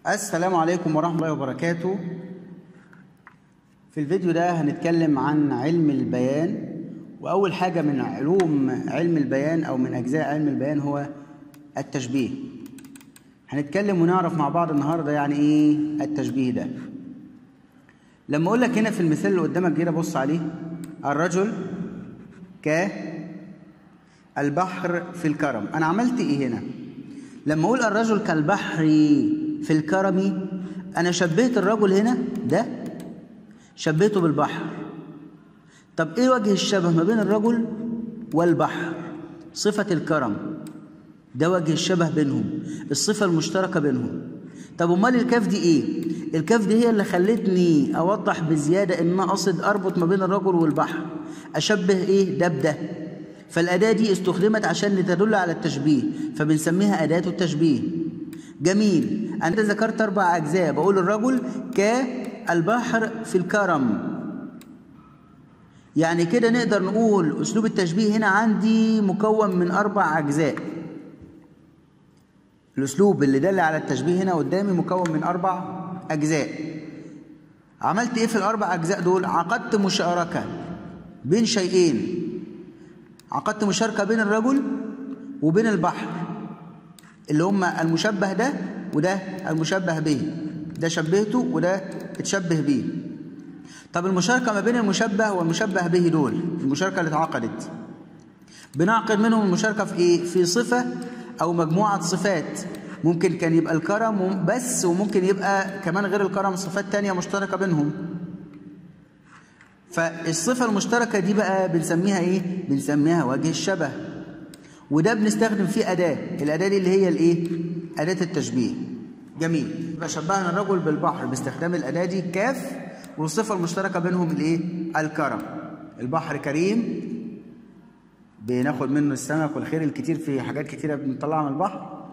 السلام عليكم ورحمة الله وبركاته في الفيديو ده هنتكلم عن علم البيان وأول حاجة من علوم علم البيان أو من أجزاء علم البيان هو التشبيه هنتكلم ونعرف مع بعض النهاردة يعني إيه التشبيه ده لما أقول لك هنا في المثال اللي قدامك كده بص عليه الرجل ك البحر في الكرم أنا عملت إيه هنا لما أقول الرجل كالبحر في الكرم أنا شبهت الرجل هنا ده شبهته بالبحر طب إيه وجه الشبه ما بين الرجل والبحر صفة الكرم ده وجه الشبه بينهم الصفة المشتركة بينهم طب امال الكاف دي ايه الكاف دي هي اللي خلتني اوضح بزيادة ان انا اقصد اربط ما بين الرجل والبحر اشبه ايه ده بده فالاداة دي استخدمت عشان تدل على التشبيه فبنسميها اداة التشبيه جميل انا ذكرت اربع اجزاء بقول الرجل كالبحر في الكرم يعني كده نقدر نقول اسلوب التشبيه هنا عندي مكون من اربع اجزاء الاسلوب اللي دل على التشبيه هنا قدامي مكون من اربع اجزاء عملت ايه في الاربع اجزاء دول عقدت مشاركه بين شيئين عقدت مشاركه بين الرجل وبين البحر اللي هما المشبه ده وده المشبه به ده شبهته وده اتشبه بيه طب المشاركه ما بين المشبه والمشبه به دول المشاركه اللي اتعقدت بنعقد منهم المشاركه في ايه في صفه او مجموعه صفات ممكن كان يبقى الكرم بس وممكن يبقى كمان غير الكرم صفات تانية مشتركه بينهم فالصفه المشتركه دي بقى بنسميها ايه بنسميها وجه الشبه وده بنستخدم فيه اداه الاداه دي اللي هي الايه اداه التشبيه جميل يبقى شبهنا الرجل بالبحر باستخدام الاداه دي كاف والصفه المشتركه بينهم الايه الكرم البحر كريم بناخد منه السمك والخير الكتير في حاجات كتيرة بنطلعها من البحر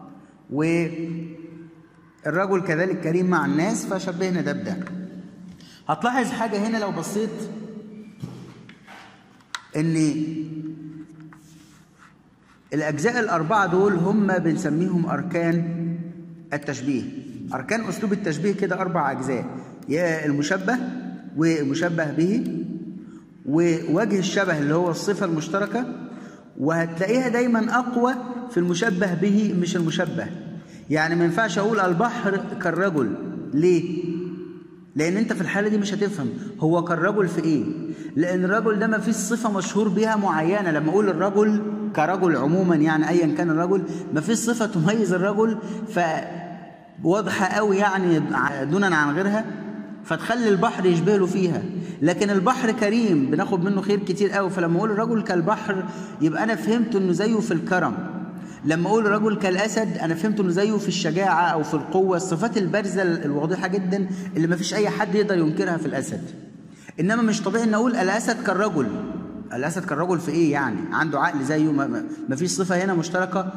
والرجل كذلك كريم مع الناس فشبهنا ده بده هتلاحظ حاجة هنا لو بصيت ان الأجزاء الأربعة دول هم بنسميهم أركان التشبيه أركان أسلوب التشبيه كده أربع أجزاء يا المشبه ومشبه به ووجه الشبه اللي هو الصفة المشتركة وهتلاقيها دايما أقوى في المشبه به مش المشبه يعني ما ينفعش أقول البحر كالرجل ليه؟ لأن أنت في الحالة دي مش هتفهم هو كالرجل في إيه؟ لأن الرجل ده ما فيش صفة مشهور بها معينة لما أقول الرجل كرجل عموما يعني أيا كان الرجل ما فيش صفة تميز الرجل فواضحة قوي يعني دونا عن غيرها فتخلي البحر يشبه له فيها لكن البحر كريم بناخد منه خير كتير قوي فلما اقول الرجل كالبحر يبقى انا فهمت انه زيه في الكرم لما اقول الرجل كالاسد انا فهمت انه زيه في الشجاعه او في القوه الصفات البارزه الواضحه جدا اللي ما فيش اي حد يقدر ينكرها في الاسد انما مش طبيعي ان اقول الاسد كالرجل الاسد كالرجل في ايه يعني عنده عقل زيه ما فيش صفه هنا مشتركه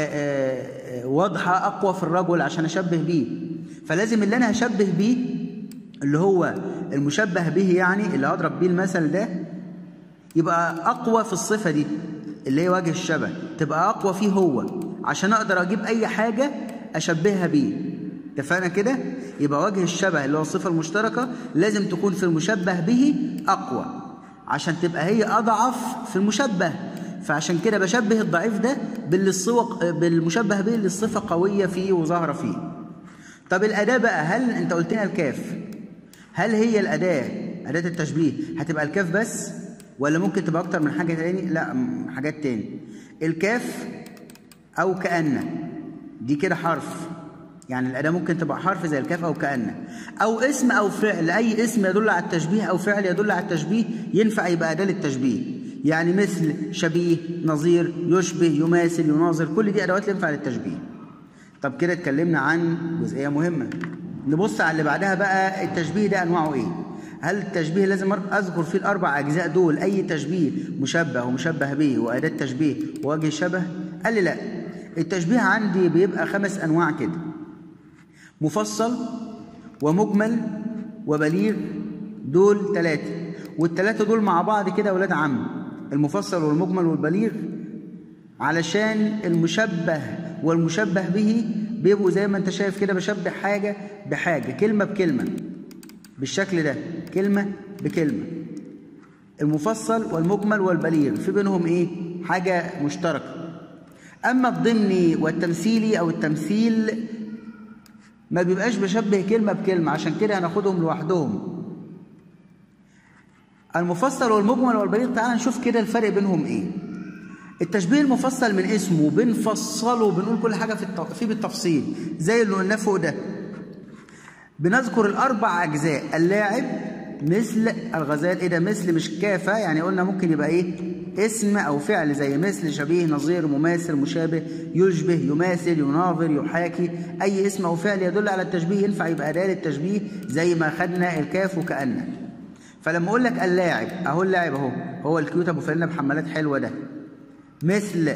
واضحه اقوى في الرجل عشان اشبه بيه فلازم اللي انا هشبه بيه اللي هو المشبه به يعني اللي هضرب بيه المثل ده يبقى اقوى في الصفه دي اللي هي وجه الشبه تبقى اقوى فيه هو عشان اقدر اجيب اي حاجه اشبهها بيه اتفقنا كده يبقى وجه الشبه اللي هو الصفه المشتركه لازم تكون في المشبه به اقوى عشان تبقى هي اضعف في المشبه فعشان كده بشبه الضعيف ده باللي الصوق بالمشبه به اللي الصفه قويه فيه وظاهره فيه طب الاداه بقى هل انت قلت لنا الكاف هل هي الأداة أداة التشبيه هتبقى الكاف بس ولا ممكن تبقى أكتر من حاجة تاني لا حاجات تاني الكاف أو كأن دي كده حرف يعني الأداة ممكن تبقى حرف زي الكاف أو كأن أو اسم أو فعل أي اسم يدل على التشبيه أو فعل يدل على التشبيه ينفع يبقى أداة للتشبيه يعني مثل شبيه نظير يشبه يماثل يناظر كل دي أدوات ينفع للتشبيه طب كده اتكلمنا عن جزئية مهمة نبص على اللي بعدها بقى التشبيه ده انواعه ايه هل التشبيه لازم اذكر فيه الاربع اجزاء دول اي تشبيه مشبه ومشبه به واداه تشبيه ووجه شبه قال لي لا التشبيه عندي بيبقى خمس انواع كده مفصل ومجمل وبليغ دول ثلاثه والثلاثه دول مع بعض كده ولاد عم المفصل والمجمل والبليغ علشان المشبه والمشبه به بيبقوا زي ما انت شايف كده بشبه حاجة بحاجة كلمة بكلمة بالشكل ده كلمة بكلمة المفصل والمجمل والبليغ في بينهم ايه حاجة مشتركة اما الضمني والتمثيلي او التمثيل ما بيبقاش بشبه كلمة بكلمة عشان كده هناخدهم لوحدهم المفصل والمجمل والبليغ تعال نشوف كده الفرق بينهم ايه التشبيه المفصل من اسمه بنفصله بنقول كل حاجة في فيه بالتفصيل زي اللي قلناه فوق ده بنذكر الأربع أجزاء اللاعب مثل الغزال إيه ده مثل مش كافة يعني قلنا ممكن يبقى إيه اسم أو فعل زي مثل شبيه نظير مماثل مشابه يشبه يماثل يناظر يحاكي أي اسم أو فعل يدل على التشبيه ينفع يبقى أداة للتشبيه زي ما خدنا الكاف وكأن فلما أقول لك اللاعب أهو اللاعب أهو هو الكيوت أبو فلانة بحمالات حلوة ده مثل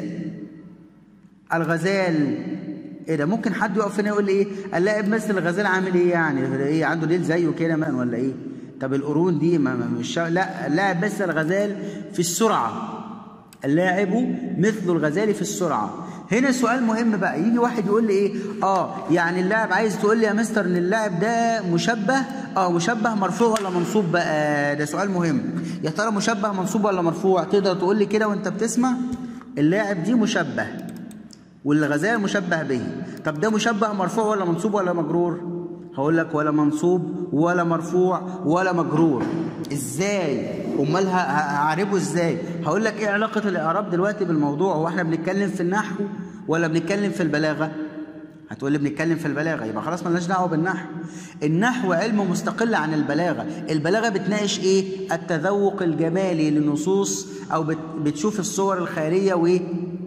الغزال ايه ده ممكن حد يقف هنا يقول لي ايه اللاعب مثل الغزال عامل ايه يعني ايه عنده ليل زيه كده مثلا ولا ايه طب القرون دي ما مش لا اللاعب مثل الغزال في السرعه اللاعب مثل الغزال في السرعه هنا سؤال مهم بقى يجي واحد يقول لي ايه اه يعني اللاعب عايز تقول لي يا مستر ان اللاعب ده مشبه اه مشبه مرفوع ولا منصوب بقى ده سؤال مهم يا ترى مشبه منصوب ولا مرفوع تقدر تقول لي كده وانت بتسمع اللاعب دي مشبه والغزال مشبه به طب ده مشبه مرفوع ولا منصوب ولا مجرور هقول لك ولا منصوب ولا مرفوع ولا مجرور ازاي امال هعربه ازاي هقول لك ايه علاقه الاعراب دلوقتي بالموضوع هو احنا بنتكلم في النحو ولا بنتكلم في البلاغه هتقول لي بنتكلم في البلاغه يبقى خلاص مالناش دعوه بالنحو النحو علم مستقل عن البلاغه البلاغه بتناقش ايه التذوق الجمالي للنصوص او بتشوف الصور الخيريه وايه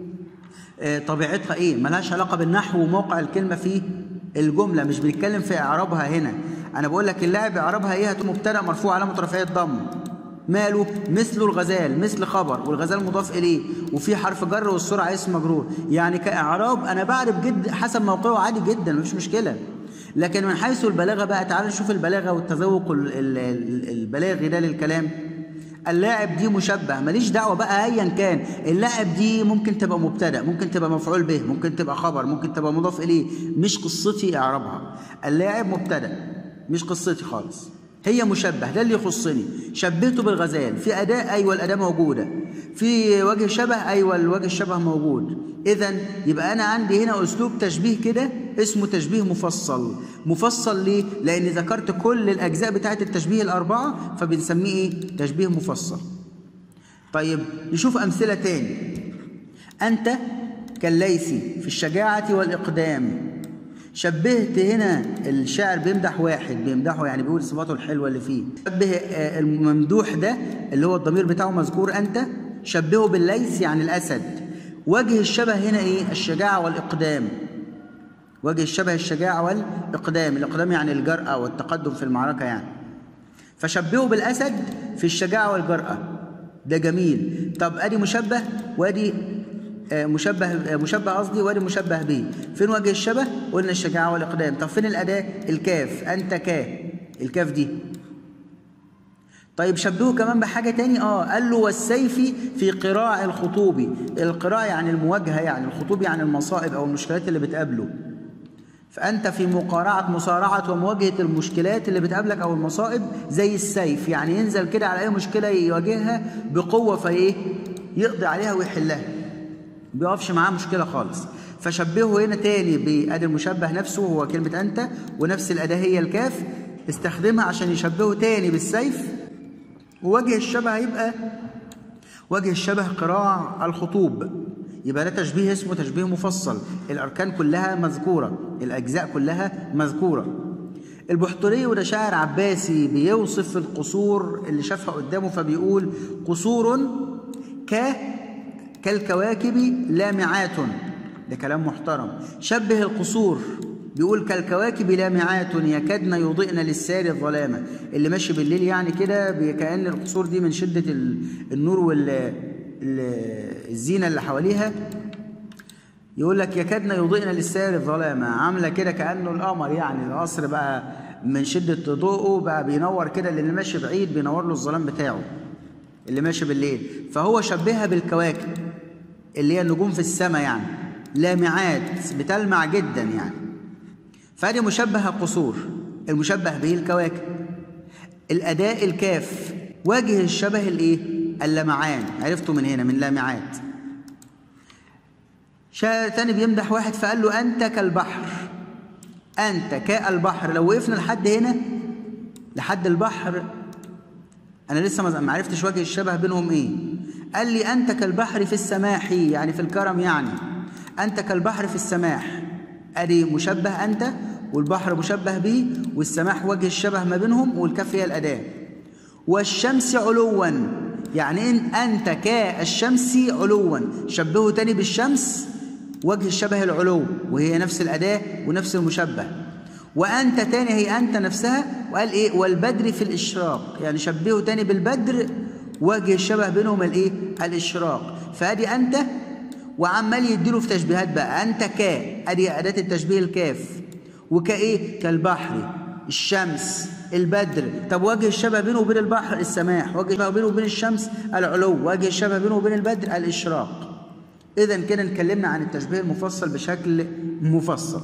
طبيعتها ايه ملهاش علاقه بالنحو وموقع الكلمه في الجمله مش بنتكلم في اعرابها هنا انا بقول لك اللاعب اعرابها ايه هتقوم مبتدا مرفوع علامه رفعيه ضم ماله مثل الغزال مثل خبر والغزال مضاف اليه وفي حرف جر والسرعه اسم مجرور يعني كاعراب انا بعرف جد حسب موقعه عادي جدا مفيش مشكله لكن من حيث البلاغه بقى تعال نشوف البلاغه والتذوق البلاغي ده للكلام اللاعب دي مشبه ماليش دعوه بقى ايا كان اللاعب دي ممكن تبقى مبتدا ممكن تبقى مفعول به ممكن تبقى خبر ممكن تبقى مضاف اليه مش قصتي اعرابها اللاعب مبتدا مش قصتي خالص هي مشبه ده اللي يخصني شبهته بالغزال في اداء ايوه الاداه موجوده في وجه شبه ايوه الوجه الشبه موجود اذا يبقى انا عندي هنا اسلوب تشبيه كده اسمه تشبيه مفصل مفصل ليه لان ذكرت كل الاجزاء بتاعه التشبيه الاربعه فبنسميه ايه تشبيه مفصل طيب نشوف امثله تاني انت كالليث في الشجاعه والاقدام شبهت هنا الشاعر بيمدح واحد بيمدحه يعني بيقول صفاته الحلوه اللي فيه شبه الممدوح ده اللي هو الضمير بتاعه مذكور انت شبهه بالليث يعني الاسد وجه الشبه هنا ايه الشجاعه والاقدام وجه الشبه الشجاعه والاقدام الاقدام يعني الجرأه والتقدم في المعركه يعني فشبهه بالاسد في الشجاعه والجرأه ده جميل طب ادي مشبه وادي مشبه مشبه قصدي وادي مشبه به فين وجه الشبه قلنا الشجاعه والاقدام طب فين الاداه الكاف انت كا الكاف دي طيب شبهه كمان بحاجه تاني اه قال له والسيف في قراع الخطوب القراع يعني المواجهه يعني الخطوب يعني المصائب او المشكلات اللي بتقابله فانت في مقارعه مصارعه ومواجهه المشكلات اللي بتقابلك او المصائب زي السيف يعني ينزل كده على اي مشكله يواجهها بقوه فايه يقضي عليها ويحلها بيقفش معاه مشكلة خالص فشبهه هنا تاني بأدي المشبه نفسه هو كلمة أنت ونفس الأداة هي الكاف استخدمها عشان يشبهه تاني بالسيف ووجه الشبه هيبقى وجه الشبه قراع الخطوب يبقى ده تشبيه اسمه تشبيه مفصل الأركان كلها مذكورة الأجزاء كلها مذكورة البحتري وده شاعر عباسي بيوصف القصور اللي شافها قدامه فبيقول قصور ك كالكواكب لامعات ده كلام محترم شبه القصور بيقول كالكواكب لامعات يكادن يضئن للسار الظلامة اللي ماشي بالليل يعني كده كأن القصور دي من شدة النور والزينة اللي حواليها يقول لك يكادن يضئن للسار الظلامة عاملة كده كأنه القمر يعني القصر بقى من شدة ضوءه بقى بينور كده اللي ماشي بعيد بينور له الظلام بتاعه اللي ماشي بالليل فهو شبهها بالكواكب اللي هي النجوم في السماء يعني لامعات بتلمع جدا يعني فادي مشبه قصور المشبه به الكواكب الأداء الكاف وجه الشبه الايه اللمعان عرفته من هنا من لامعات شاعر تاني بيمدح واحد فقال له أنت كالبحر أنت كالبحر لو وقفنا لحد هنا لحد البحر أنا لسه ما عرفتش وجه الشبه بينهم إيه قال لي أنت كالبحر في السماح يعني في الكرم يعني أنت كالبحر في السماح أدي مشبه أنت والبحر مشبه به والسماح وجه الشبه ما بينهم والكف هي الأداة والشمس علوا يعني إن أنت كالشمس علوا شبهه تاني بالشمس وجه الشبه العلو وهي نفس الأداة ونفس المشبه وأنت تاني هي أنت نفسها وقال إيه والبدر في الإشراق يعني شبهه تاني بالبدر وجه الشبه بينهم الإيه الإشراق فأدي أنت وعمال يديله في تشبيهات بقى أنت كا أدي أداة التشبيه الكاف وكإيه كالبحر الشمس البدر طب وجه الشبه بينه وبين البحر السماح وجه الشبه بينه وبين الشمس العلو وجه الشبه بينه وبين البدر الإشراق إذا كده اتكلمنا عن التشبيه المفصل بشكل مفصل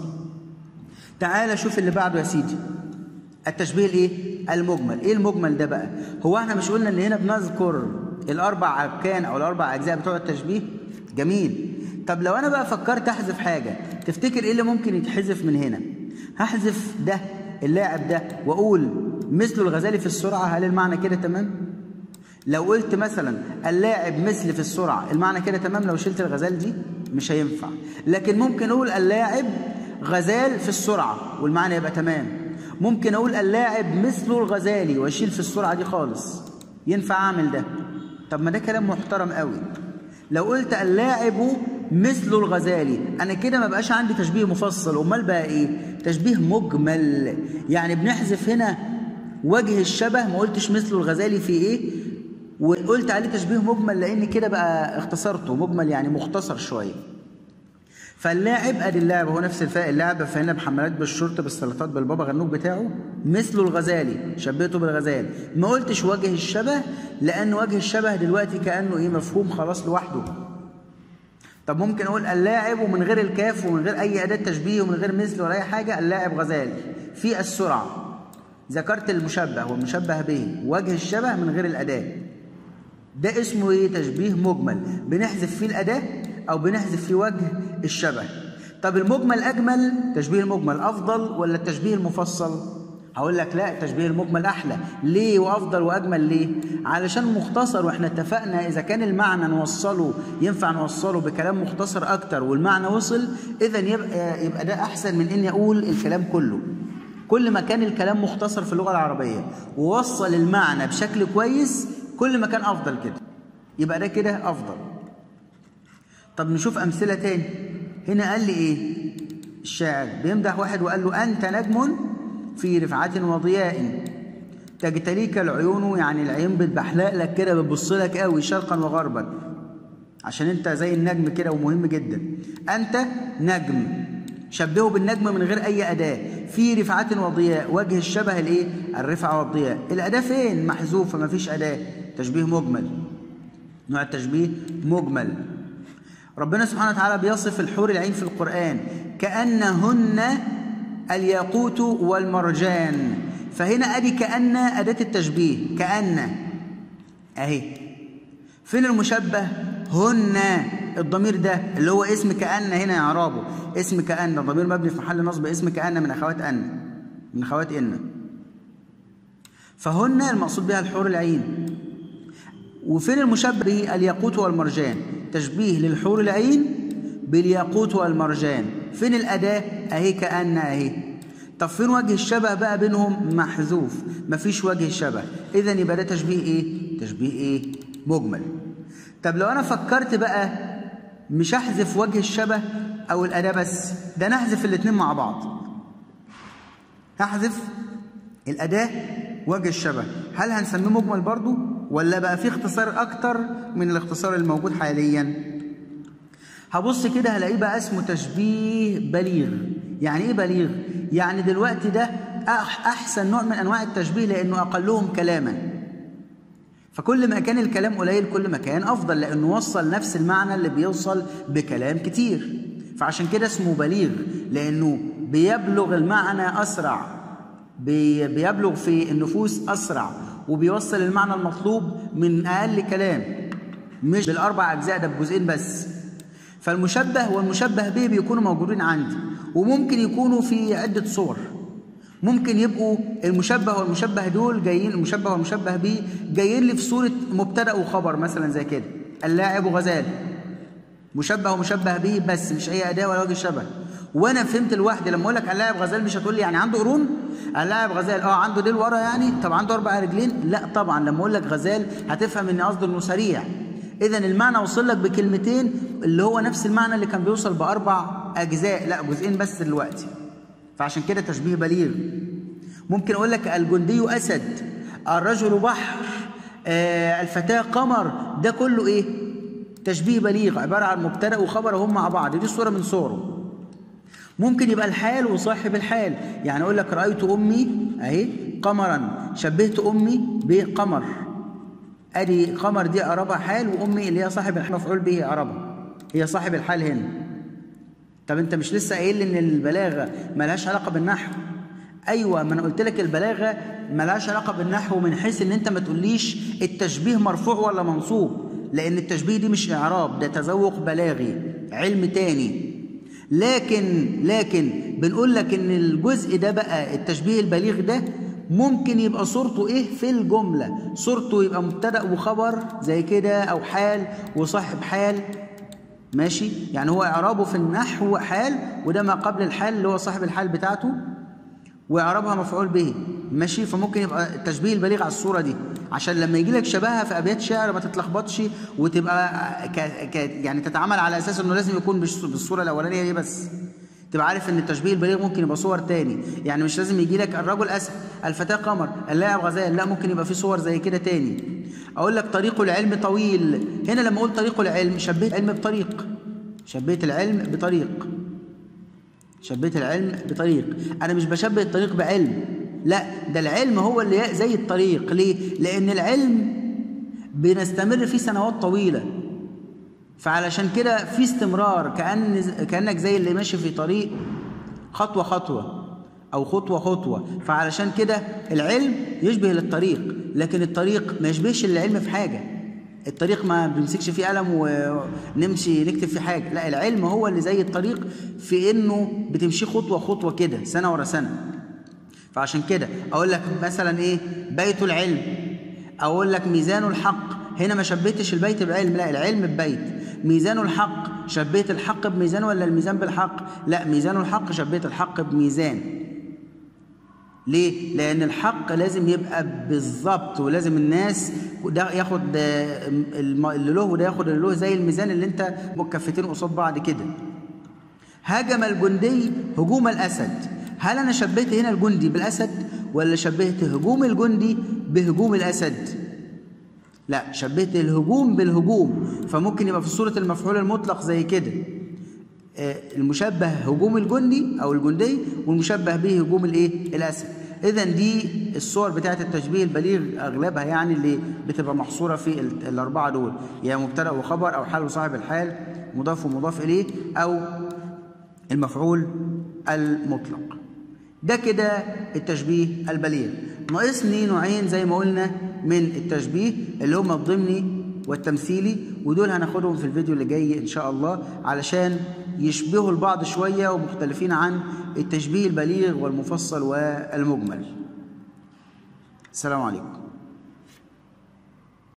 تعال شوف اللي بعده يا سيدي التشبيه الايه المجمل ايه المجمل ده بقى هو احنا مش قلنا ان هنا بنذكر الاربع اركان او الاربع اجزاء بتوع التشبيه جميل طب لو انا بقى فكرت احذف حاجه تفتكر ايه اللي ممكن يتحذف من هنا هحذف ده اللاعب ده واقول مثل الغزالي في السرعه هل المعنى كده تمام لو قلت مثلا اللاعب مثل في السرعه المعنى كده تمام لو شلت الغزال دي مش هينفع لكن ممكن اقول اللاعب غزال في السرعه والمعنى يبقى تمام ممكن اقول اللاعب مثل الغزالي واشيل في السرعه دي خالص ينفع اعمل ده طب ما ده كلام محترم قوي لو قلت اللاعب مثل الغزالي انا كده ما بقاش عندي تشبيه مفصل امال بقى ايه تشبيه مجمل يعني بنحذف هنا وجه الشبه ما قلتش مثل الغزالي في ايه وقلت عليه تشبيه مجمل لان كده بقى اختصرته مجمل يعني مختصر شويه فاللاعب ادي اللاعب هو نفس الفاء اللاعب فهنا بحملات بالشرطه بالسلطات بالبابا غنوج بتاعه مثل الغزالي شبهته بالغزال ما قلتش وجه الشبه لان وجه الشبه دلوقتي كانه ايه مفهوم خلاص لوحده طب ممكن اقول اللاعب ومن غير الكاف ومن غير اي اداه تشبيه ومن غير مثل ولا اي حاجه اللاعب غزال في السرعه ذكرت المشبه والمشبه به وجه الشبه من غير الاداه ده اسمه ايه تشبيه مجمل بنحذف فيه الاداه او بنحذف فيه وجه الشبه طب المجمل اجمل تشبيه المجمل افضل ولا التشبيه المفصل هقول لك لا التشبيه المجمل احلى ليه وافضل واجمل ليه علشان مختصر واحنا اتفقنا اذا كان المعنى نوصله ينفع نوصله بكلام مختصر اكتر والمعنى وصل اذا يبقى يبقى ده احسن من اني اقول الكلام كله كل ما كان الكلام مختصر في اللغه العربيه ووصل المعنى بشكل كويس كل ما كان افضل كده يبقى ده كده افضل طب نشوف امثله تاني هنا قال لي ايه الشاعر بيمدح واحد وقال له انت نجم في رفعه وضياء تجتليك العيون يعني العين بتبحلق لك كده بتبص لك قوي شرقا وغربا عشان انت زي النجم كده ومهم جدا انت نجم شبهه بالنجم من غير اي اداه في رفعه وضياء وجه الشبه الايه الرفعه والضياء الاداه فين محذوفه ما فيش اداه تشبيه مجمل نوع التشبيه مجمل ربنا سبحانه وتعالى بيصف الحور العين في القرآن كأنهن الياقوت والمرجان فهنا أدي كأن أداة التشبيه كأن أهي فين المشبه هن الضمير ده اللي هو اسم كأن هنا يا عرابه اسم كأن ضمير مبني في محل نصب اسم كأن من أخوات أن من أخوات إن فهن المقصود بها الحور العين وفين المشبه الياقوت والمرجان تشبيه للحور العين بالياقوت والمرجان فين الأداة أهي كأن أهي طب فين وجه الشبه بقى بينهم محذوف مفيش وجه شبه إذا يبقى ده تشبيه إيه تشبيه إيه مجمل طب لو أنا فكرت بقى مش أحذف وجه الشبه أو الأداة بس ده نحذف الاتنين مع بعض هحذف الأداة وجه الشبه هل هنسميه مجمل برضو ولا بقى في اختصار أكتر من الاختصار الموجود حاليا هبص كده هلاقيه بقى اسمه تشبيه بليغ يعني ايه بليغ يعني دلوقتي ده احسن نوع من انواع التشبيه لانه اقلهم كلاما فكل ما كان الكلام قليل كل ما كان افضل لانه وصل نفس المعنى اللي بيوصل بكلام كتير فعشان كده اسمه بليغ لانه بيبلغ المعنى أسرع بي بيبلغ في النفوس أسرع وبيوصل المعنى المطلوب من أقل كلام مش بالأربع أجزاء ده بجزئين بس فالمشبه والمشبه به بيكونوا موجودين عندي وممكن يكونوا في عدة صور ممكن يبقوا المشبه والمشبه دول جايين المشبه والمشبه به جايين لي في صورة مبتدأ وخبر مثلا زي كده اللاعب غزال مشبه ومشبه به بس مش أي أداة ولا وجه شبه وانا فهمت لوحدي لما اقول لك اللاعب غزال مش هتقول لي يعني عنده قرون اللاعب غزال اه عنده ديل ورا يعني طب عنده اربع رجلين لا طبعا لما اقول لك غزال هتفهم ان قصدي انه سريع اذا المعنى وصل لك بكلمتين اللي هو نفس المعنى اللي كان بيوصل باربع اجزاء لا جزئين بس دلوقتي فعشان كده تشبيه بليغ ممكن اقول لك الجندي اسد الرجل بحر آه الفتاه قمر ده كله ايه تشبيه بليغ عباره عن مبتدا وخبر هم مع بعض دي صوره من صوره ممكن يبقى الحال وصاحب الحال يعني اقول لك رايت امي اهي قمرا شبهت امي بقمر ادي قمر دي اعربها حال وامي اللي هي صاحب الحال مفعول به اعربها هي صاحب الحال هنا طب انت مش لسه قايل لي ان البلاغه ملهاش علاقه بالنحو ايوه ما انا قلت لك البلاغه ملهاش علاقه بالنحو من حيث ان انت ما تقوليش التشبيه مرفوع ولا منصوب لان التشبيه دي مش اعراب ده تذوق بلاغي علم تاني لكن لكن بنقول لك ان الجزء ده بقى التشبيه البليغ ده ممكن يبقى صورته ايه في الجمله صورته يبقى مبتدا وخبر زي كده او حال وصاحب حال ماشي يعني هو اعرابه في النحو حال وده ما قبل الحال اللي هو صاحب الحال بتاعته واعرابها مفعول به ماشي فممكن يبقى التشبيه البليغ على الصوره دي عشان لما يجي لك شبهها في ابيات شعر ما تتلخبطش وتبقى ك... ك... يعني تتعامل على اساس انه لازم يكون بالصوره الاولانيه دي بس تبقى عارف ان التشبيه البليغ ممكن يبقى صور تاني يعني مش لازم يجي لك الرجل اسد الفتاه قمر اللاعب غزال لا ممكن يبقى في صور زي كده تاني اقول لك طريق العلم طويل هنا لما اقول طريق العلم شبهت العلم بطريق شبهت العلم بطريق شبهت العلم بطريق انا مش بشبه الطريق بعلم لا ده العلم هو اللي زي الطريق ليه لان العلم بنستمر فيه سنوات طويله فعلشان كده في استمرار كأن كأنك زي اللي ماشي في طريق خطوة خطوة أو خطوة خطوة فعلشان كده العلم يشبه للطريق لكن الطريق ما يشبهش العلم في حاجة الطريق ما بنمسكش فيه قلم ونمشي نكتب فيه حاجة لا العلم هو اللي زي الطريق في إنه بتمشي خطوة خطوة كده سنة ورا سنة فعشان كده أقول لك مثلا إيه بيت العلم أقول لك ميزان الحق هنا ما شبهتش البيت بعلم لا العلم ببيت ميزان الحق شبهت الحق بميزان ولا الميزان بالحق لا ميزان الحق شبهت الحق بميزان ليه لان الحق لازم يبقى بالظبط ولازم الناس ده ياخد اللي له وده ياخد اللي له زي الميزان اللي انت مكفتين قصاد بعض كده هاجم الجندي هجوم الاسد هل انا شبهت هنا الجندي بالاسد ولا شبهت هجوم الجندي بهجوم الاسد لا شبهت الهجوم بالهجوم فممكن يبقى في صورة المفعول المطلق زي كده المشبه هجوم الجندي او الجندي والمشبه به هجوم الايه الاسد اذا دي الصور بتاعه التشبيه البليغ اغلبها يعني اللي بتبقى محصوره في الاربعه دول يا يعني مبتدا وخبر او حال وصاحب الحال مضاف ومضاف اليه او المفعول المطلق ده كده التشبيه البليغ ناقصني نوعين زي ما قلنا من التشبيه اللي هما الضمني والتمثيلي ودول هناخدهم في الفيديو اللي جاي ان شاء الله علشان يشبهوا البعض شويه ومختلفين عن التشبيه البليغ والمفصل والمجمل السلام عليكم